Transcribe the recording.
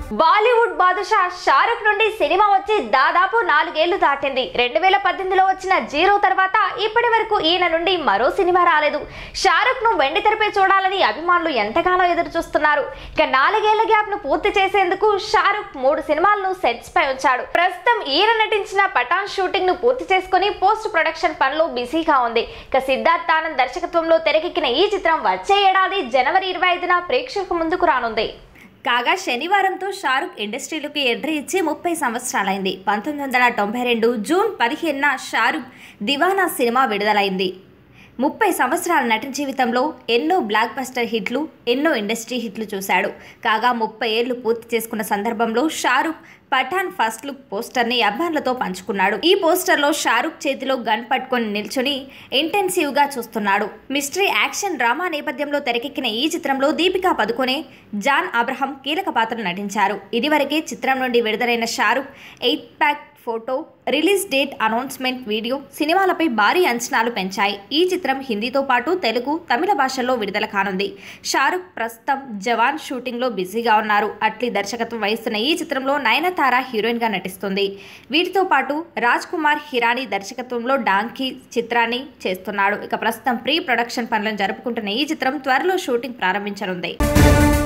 బాలీవుడ్ బాదుషా షారుఖ్ నుండి సినిమా వచ్చి దాదాపు నాలుగేళ్లు దాటింది రెండు వేల పద్దెనిమిదిలో వచ్చిన జీరో తర్వాత ఇప్పటి వరకు ఈయన నుండి మరో సినిమా రాలేదు షారుఖ్ ను వెండి తెరపై చూడాలని అభిమానులు ఎంతగానో ఎదురు చూస్తున్నారు ఇక నాలుగేళ్ల గ్యాప్ ను పూర్తి చేసేందుకు షారుఖ్ మూడు సినిమాలను సెట్స్ పై ఉంచాడు ప్రస్తుతం ఈయన నటించిన పఠాన్ షూటింగ్ ను పూర్తి చేసుకుని పోస్ట్ ప్రొడక్షన్ పనిలో బిజీగా ఉంది ఇక సిద్ధార్థ్ ఆనంద్ దర్శకత్వంలో తెరకెక్కిన ఈ చిత్రం వచ్చే ఏడాది జనవరి ఇరవై ఐదున ప్రేక్షకుల ముందుకు రానుంది కాగా శనివారంతో షారుఖ్ ఇండస్ట్రీలోకి ఎంట్రీ ఇచ్చి ముప్పై సంవత్సరాలైంది పంతొమ్మిది వందల తొంభై రెండు జూన్ పదిహేనున షారుఖ్ దివానా సినిమా విడుదలైంది ముప్పై సంవత్సరాల నటి జీవితంలో ఎన్నో బ్లాక్ బస్టర్ హిట్లు ఎన్నో ఇండస్ట్రీ హిట్లు చూశాడు కాగా ముప్పై ఏళ్లు పూర్తి చేసుకున్న సందర్భంలో షారుఖ్ పఠాన్ ఫస్ట్ లుక్ పోస్టర్ని అభిమానులతో పంచుకున్నాడు ఈ పోస్టర్లో షారుఖ్ చేతిలో గన్ పట్టుకొని నిల్చుని ఇంటెన్సివ్గా చూస్తున్నాడు మిస్టరీ యాక్షన్ డ్రామా నేపథ్యంలో తెరకెక్కిన ఈ చిత్రంలో దీపికా పదుకొనే జాన్ అబ్రహం కీలక పాత్ర నటించారు ఇదివరకే చిత్రం నుండి విడుదలైన Shahrukh eight pack photo release date announcement video సినిమాలపై భారీ అంచనాలు పెంచాయి ఈ చిత్రం హిందీతో పాటు తెలుగు తమిళ భాషల్లో విడుదల కానుంది షారుఖ్ ప్రస్తుతం జవాన్ షూటింగ్లో బిజీగా ఉన్నారు అట్లీ దర్శకత్వం వహిస్తున్న ఈ చిత్రంలో నయనతార హీరోయిన్గా నటిస్తుంది వీటితో పాటు రాజ్ కుమార్ హిరానీ దర్శకత్వంలో డాంకీ చిత్రాన్ని చేస్తున్నాడు ఇక ప్రస్తుతం ప్రీ ప్రొడక్షన్ పనులను జరుపుకుంటున్న ఈ చిత్రం త్వరలో షూటింగ్ ప్రారంభించనుంది